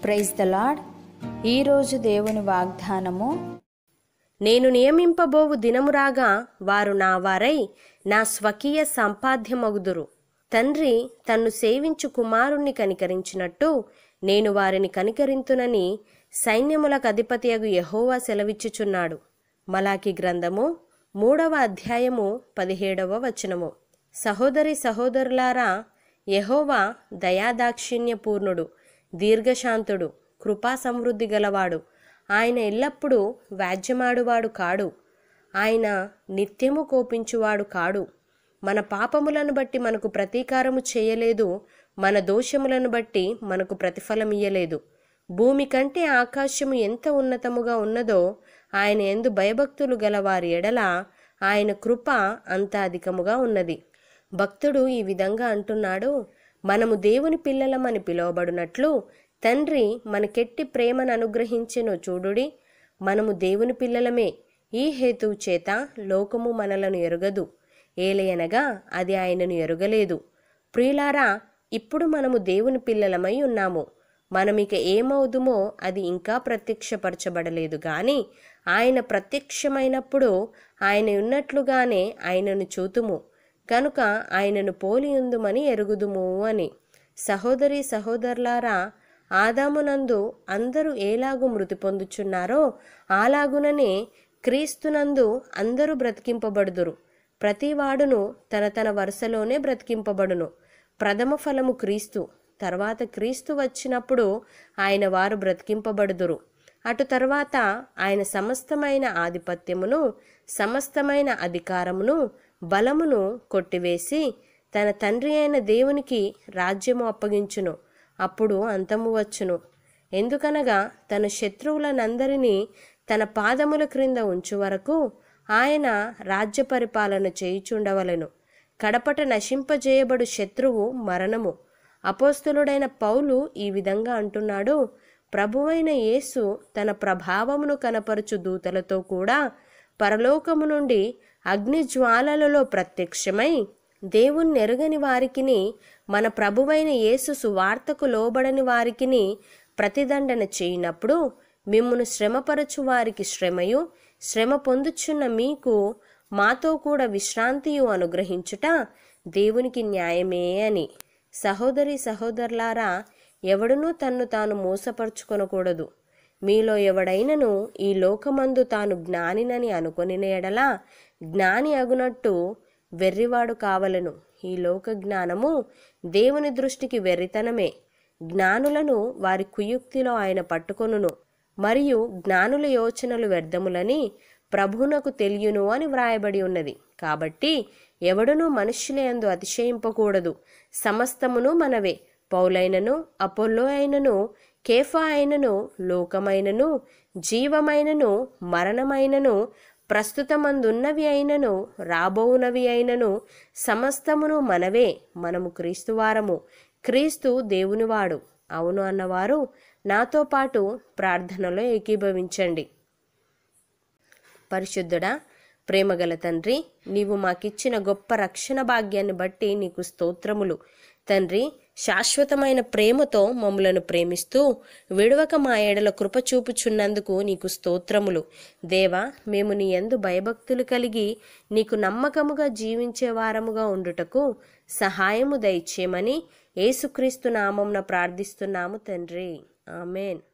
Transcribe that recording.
praise the lord ఈరోజు దేవుని వాగ్దానము నేను నియమింపబోవు దినమురాగా వారు నా వారై నా స్వకీయ సంపాద్యమగుదురు తండ్రి తన్ను సేవించు కుమారుణ్ణి కనికరించినట్టు నేను వారిని కనికరింతునని సైన్యములకు అధిపతియగు యహోవా సెలవిచ్చుచున్నాడు మలాకి గ్రంథము మూడవ అధ్యాయము పదిహేడవ వచనము సహోదరి సహోదరులారా యహోవా దయాదాక్షిణ్యపూర్ణుడు దీర్ఘశాంతుడు కృపా సమృద్ధి గలవాడు ఆయన ఎల్లప్పుడూ వ్యాజ్యమాడువాడు కాడు ఆయన నిత్యము కోపించువాడు కాడు మన పాపములను బట్టి మనకు ప్రతీకారము చేయలేదు మన దోషములను బట్టి మనకు ప్రతిఫలం ఇయ్యలేదు భూమి కంటే ఆకాశము ఎంత ఉన్నతముగా ఉన్నదో ఆయన ఎందు భయభక్తులు గలవారి ఎడల ఆయన కృప అంత అధికముగా ఉన్నది భక్తుడు ఈ విధంగా అంటున్నాడు మనము దేవుని పిల్లలమని పిలువబడినట్లు తండ్రి మనకెట్టి ప్రేమను అనుగ్రహించెను చూడుడి మనము దేవుని పిల్లలమే ఈ హేతువు చేత లోకము మనలను ఎరుగదు ఏలయనగా అది ఆయనను ఎరుగలేదు ప్రియులారా ఇప్పుడు మనము దేవుని పిల్లలమై ఉన్నాము మనమిక ఏమవుదుమో అది ఇంకా ప్రత్యక్షపరచబడలేదు గాని ఆయన ప్రత్యక్షమైనప్పుడు ఆయన ఉన్నట్లుగానే ఆయనను చూతుము కనుక ఆయనను పోలి ఉందుమని ఎరుగుదుము అని సహోదరి సహోదరులారా ఆదామునందు అందరూ ఏలాగు మృతి పొందుచున్నారో అలాగుననే క్రీస్తునందు అందరూ బ్రతికింపబడుదురు ప్రతివాడును తన తన వరుసలోనే బ్రతికింపబడును ప్రథమ ఫలము క్రీస్తు తర్వాత క్రీస్తు వచ్చినప్పుడు ఆయన వారు బ్రతికింపబడుదురు అటు తర్వాత ఆయన సమస్తమైన ఆధిపత్యమును సమస్తమైన అధికారమును బలమును కొట్టివేసి తన తండ్రి అయిన దేవునికి రాజ్యము అప్పగించును అప్పుడు అంతము వచ్చును ఎందుకనగా తన శత్రువులనందరినీ తన పాదముల క్రింద ఉంచు వరకు ఆయన రాజ్య పరిపాలన చేయుచుండవలెను కడపట నశింపజేయబడు శత్రువు మరణము అపోస్తులుడైన పౌలు ఈ విధంగా అంటున్నాడు ప్రభువైన యేసు తన ప్రభావమును కనపరుచు దూతలతో కూడా పరలోకము నుండి అగ్ని జ్వాలలలో ప్రత్యక్షమై దేవుణ్ణి ఎరుగని వారికిని మన ప్రభువైన యేసు సువార్తకు లోబడని వారికిని ప్రతిదండన చేయనప్పుడు మిమ్మును శ్రమపరచు వారికి శ్రమయు శ్రమ పొందుచున్న మీకు మాతో కూడా విశ్రాంతియు అనుగ్రహించుట దేవునికి న్యాయమే అని సహోదరి సహోదరులారా ఎవడునూ తన్ను తాను మోసపరుచుకొనకూడదు మీలో ఎవడైనను ఈ లోకమందు తాను జ్ఞానినని అనుకొని ఎడలా జ్ఞాని అగునట్టు వెర్రివాడు కావలను ఈ లోక జ్ఞానము దేవుని దృష్టికి వెర్రితనమే జ్ఞానులను వారి కుయుక్తిలో ఆయన పట్టుకొనును మరియు జ్ఞానుల యోచనలు వ్యర్థములని ప్రభువునకు తెలియను అని వ్రాయబడి ఉన్నది కాబట్టి ఎవడునూ మనుష్యులందు అతిశయింపకూడదు సమస్తమును మనవే పౌలైనను అపోల్లో అయినను కేఫా అయినను లోకమైనను జీవమైనను మరణమైనను ప్రస్తుతమందున్నవి అయినను రాబోవునవి అయినను సమస్తమును మనవే మనము క్రీస్తువారము క్రీస్తు దేవునివాడు అవును అన్నవారు నాతో పాటు ప్రార్థనలో ఏకీభవించండి పరిశుద్ధుడా ప్రేమగల తండ్రి నీవు మాకిచ్చిన గొప్ప రక్షణ భాగ్యాన్ని బట్టి నీకు స్తోత్రములు తండ్రి శాశ్వతమైన ప్రేమతో మమ్ములను ప్రేమిస్తూ విడవక మా ఏడల కృప చూపుచున్నందుకు నీకు స్తోత్రములు దేవా మేము నీ యందు భయభక్తులు కలిగి నీకు నమ్మకముగా జీవించే వారముగా ఉండుటకు సహాయము దయచేయమని యేసుక్రీస్తు నామంన ప్రార్థిస్తున్నాము తండ్రి ఆమెన్